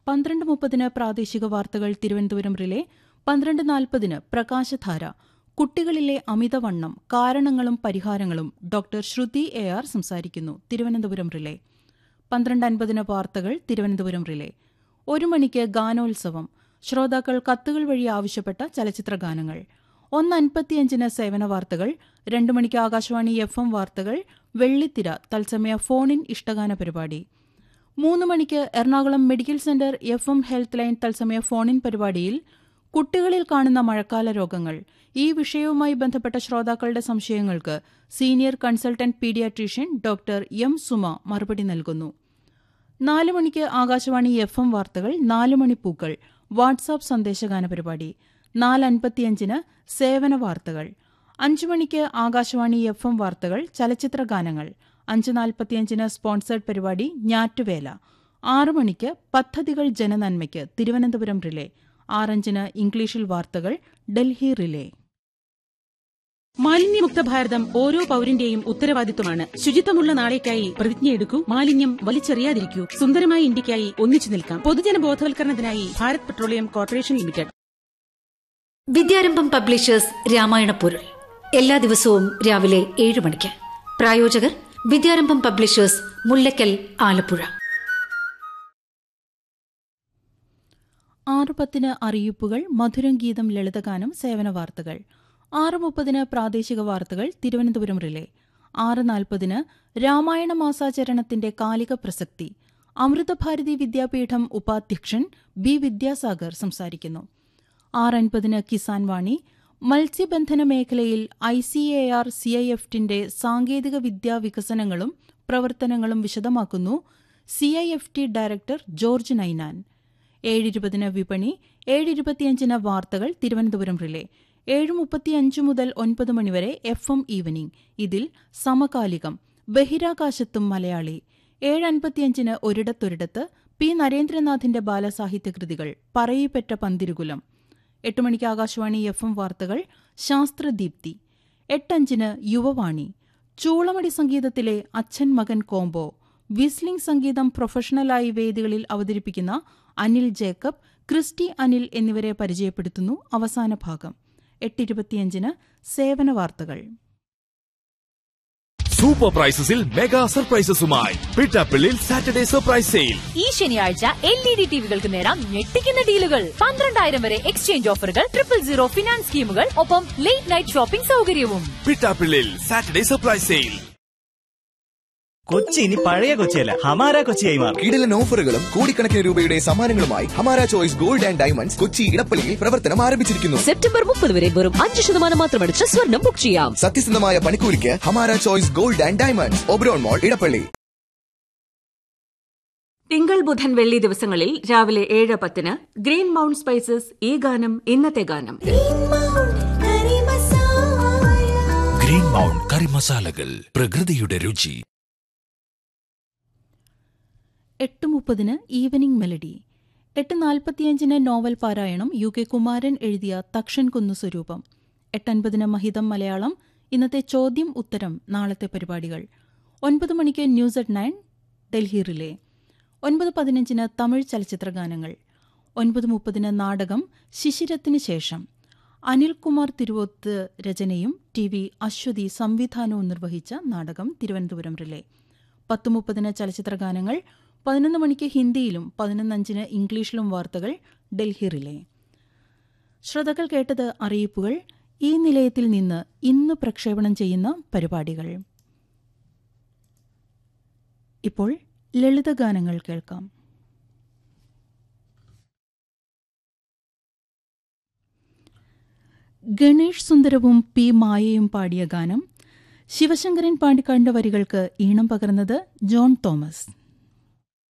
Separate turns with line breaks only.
പന്ത്രണ്ട് മുപ്പതിന് പ്രാദേശിക വാർത്തകൾ തിരുവനന്തപുരം റിലേ പന്ത്രണ്ട് നാൽപ്പതിന് പ്രകാശധാര കുട്ടികളിലെ അമിതവണ്ണം കാരണങ്ങളും പരിഹാരങ്ങളും ഡോക്ടർ ശ്രുതി എ ആർ സംസാരിക്കുന്നു തിരുവനന്തപുരം റിലേ പന്ത്രണ്ട് അൻപതിന് വാർത്തകൾ തിരുവനന്തപുരം റിലേ ഒരു മണിക്ക് ഗാനോത്സവം ശ്രോതാക്കൾ കത്തുകൾ വഴി ആവശ്യപ്പെട്ട ചലച്ചിത്ര ഗാനങ്ങൾ ഒന്ന് അൻപത്തിയഞ്ചിന് സേവന വാർത്തകൾ രണ്ട് മണിക്ക് ആകാശവാണി എഫ് എം വാർത്തകൾ വെള്ളിത്തിര തത്സമയ ഫോൺ ഇൻ ഇഷ്ടഗാന പരിപാടി മൂന്ന് മണിക്ക് Ernakulam medical centre F M health line തത്സമയ ഫോൺ ഇൻ പരിപാടിയിൽ കുട്ടികളിൽ കാണുന്ന മഴക്കാല രോഗങ്ങൾ ഈ വിഷയവുമായി ബന്ധപ്പെട്ട ശ്രോതാക്കളുടെ സംശയങ്ങൾക്ക് senior consultant paediatrician doctor M Suma മറുപടി നൽകുന്നു നാല് മണിക്ക് ആകാശവാണി എഫ് എം വാർത്തകൾ നാല് മണി പൂക്കൾ വാട്സാപ്പ് സന്ദേശഗാന പരിപാടി നാല് അൻപത്തിയഞ്ചിന് സേവന വാർത്തകൾ അഞ്ചു മണിക്ക് ആകാശവാണി എഫ് എം വാർത്തകൾ ചലച്ചിത്ര ഗാനങ്ങൾ അഞ്ച് നാൽപ്പത്തിയഞ്ചിന് സ്പോൺസേഡ് പരിപാടി ഞാറ്റുവേല ആറു മണിക്ക് പദ്ധതികൾ ജനനന്മയ്ക്ക് തിരുവനന്തപുരം റിലേ ആറഞ്ചിന് ഇംഗ്ലീഷിൽ വാർത്തകൾ ഡൽഹി റിലേ
മാലിന്യമുക്ത ഭാരതം ഓരോ പൌരന്റെയും ഉത്തരവാദിത്വമാണ് ശുചിത്വമുള്ള നാളേക്കായി പ്രതിജ്ഞയെടുക്കൂ മാലിന്യം വലിച്ചെറിയാതിരിക്കൂ സുന്ദരമായ ഇന്ത്യക്കായി ഒന്നിച്ചു നിൽക്കാം പൊതുജന ബോധവൽക്കരണത്തിനായി Bharat petroleum corporation limited
Vidyarambham publishers Ramayana പൊരുൾ എല്ലാ ദിവസവും രാവിലെ ഏഴ് മണിക്ക് പ്രായോജകർ വിദ്യാരംഭം പബ്ലിഷേഴ്സ് മുല്ലക്കൽ ആലപ്പുഴ
ആറ് പത്തിന് അറിയിപ്പുകൾ മധുരം ഗീതം ലളിതഗാനം സേവന വാർത്തകൾ ആറ് മുപ്പതിന് പ്രാദേശിക വാർത്തകൾ തിരുവനന്തപുരം റിലേ ആറ് നാൽപ്പതിന് രാമായണ മാസാചരണത്തിന്റെ കാലിക പ്രസക്തി അമൃതഭാരതി വിദ്യാപീഠം ഉപാധ്യക്ഷൻ ബി വിദ്യാസാഗർ സംസാരിക്കുന്നു ആറ് അൻപതിന് കിസാൻ വാണി മത്സ്യബന്ധന മേഖലയിൽ I C A R C I എഫ്റ്റിന്റെ സാങ്കേതിക വിദ്യാ വികസനങ്ങളും പ്രവർത്തനങ്ങളും വിശദമാക്കുന്നു C I F T director George Ninan ഏഴിരുപതിന് വിപണി ഏഴിരുപത്തിയഞ്ചിന് വാർത്തകൾ തിരുവനന്തപുരം റിലേ ഏഴ് മുപ്പത്തിയഞ്ച് മുതൽ ഒൻപത് മണിവരെ എഫ് എം ഈവനിംഗ് ഇതിൽ സമകാലികം ബഹിരാകാശത്തും മലയാളി ഏഴ് അൻപത്തിയഞ്ചിന് ഒരിടത്തൊരിടത്ത് പി നരേന്ദ്രനാഥിന്റെ ബാലസാഹിത്യ കൃതികൾ പറയിപ്പറ്റ പന്തിരുകുലം എട്ട് മണിക്ക് ആകാശവാണി എഫ് എം വാർത്തകൾ ശാസ്ത്രദീപ്തി എട്ടഞ്ചിന് യുവവാണി ചൂളമടി സംഗീതത്തിലെ അച്ഛൻ മകൻ കോംബോ വിസ്ലിംഗ് സംഗീതം പ്രൊഫഷണലായി വേദികളിൽ അവതരിപ്പിക്കുന്ന അനിൽ ജേക്കബ് ക്രിസ്റ്റി അനിൽ എന്നിവരെ പരിചയപ്പെടുത്തുന്നു അവസാന ഭാഗം എട്ടിരുപത്തിയഞ്ചിന് സേവന വാർത്തകൾ
സൂപ്പർ പ്രൈസസിൽ മെഗാ സർപ്രൈസസുമായി പിട്ടാപ്പിള്ളിൽ സാറ്റർഡേ സർപ്രൈസ് സെയിൽ
ഈ ശനിയാഴ്ച എൽ ഇ ഡി ടിവികൾക്ക് നേടാം ഞെട്ടിക്കുന്ന ഡീലുകൾ പന്ത്രണ്ടായിരം വരെ എക്സ്ചേഞ്ച് ഓഫറുകൾ ട്രിപ്പിൾ സീറോ ഫിനാൻസ് സ്കീമുകൾ ഒപ്പം ലേറ്റ് നൈറ്റ് ഷോപ്പിംഗ് സൗകര്യവും
Pittappillil Saturday surprise sale
Kochi ഇനി പഴയ കൊച്ചിയല്ല ഹമാര കൊച്ചിയായി മാറും
കിടിലൻ ഓഫറുകളും കോടിക്കണക്കിന് രൂപയുടെ സമ്മാനങ്ങളുമായി Hamara choice gold and diamonds Kochi ഇടപ്പള്ളിയിൽ പ്രവർത്തനം ആരംഭിച്ചിരിക്കുന്നു
സെപ്റ്റംബർ മുപ്പത് വരെ വെറും അഞ്ച് ശതമാനം മാത്രമടിച്ച് സ്വർണം ബുക്ക് ചെയ്യാം
സത്യസന്ധമായ പണിക്കൂലിക്ക് Hamara choice gold and diamonds Oberon mall Edappally
തിങ്കൾ ബുധൻ വെള്ളി ദിവസങ്ങളിൽ രാവിലെ ഏഴ് പത്തിന് ഗ്രീൻ മൗണ്ട് സ്പൈസസ് ഈ ഗാനം ഇന്നത്തെ ഗാനം
ഗ്രീൻ മൗണ്ട് കറി മസാലകൾ പ്രകൃതിയുടെ രുചി
എട്ട് മുപ്പതിന് ഈവനിംഗ് മെലഡി എട്ട് നാൽപ്പത്തിയഞ്ചിന് നോവൽ പാരായണം യു കെ കുമാരൻ എഴുതിയ തക്ഷൻ കുന്നു സ്വരൂപം എട്ടൻപതിന് മഹിതം മലയാളം ഇന്നത്തെ ചോദ്യം ഉത്തരം നാളത്തെ പരിപാടികൾ ഒൻപത് മണിക്ക് news at nine Delhi relay ഒൻപത് പതിനഞ്ചിന് തമിഴ് ചലച്ചിത്ര ഗാനങ്ങൾ ഒൻപത് മുപ്പതിന് നാടകം ശിശിരത്തിന് ശേഷം അനിൽകുമാർ തിരുവോത്ത് രചനയും ടി വി അശ്വതി സംവിധാനവും നിർവഹിച്ച നാടകം തിരുവനന്തപുരം റിലേ പത്ത് മുപ്പതിന് ചലച്ചിത്ര ഗാനങ്ങൾ പതിനൊന്ന് മണിക്ക് ഹിന്ദിയിലും പതിനൊന്നഞ്ചിന് ഇംഗ്ലീഷിലും വാർത്തകൾ ഡൽഹി റിലേ ശ്രോതാക്കൾ കേട്ടത് അറിയിപ്പുകൾ ഈ നിലയത്തിൽ നിന്ന് ഇന്ന് പ്രക്ഷേപണം ചെയ്യുന്ന പരിപാടികൾ ഇപ്പോൾ ലളിതഗാനങ്ങൾ കേൾക്കാം ഗണേഷ് സുന്ദരവും പി മായയും പാടിയ ഗാനം ശിവശങ്കരൻ പാണ്ടിക്കാടിന്റെ വരികൾക്ക് ഈണം പകർന്നത് ജോൺ തോമസ്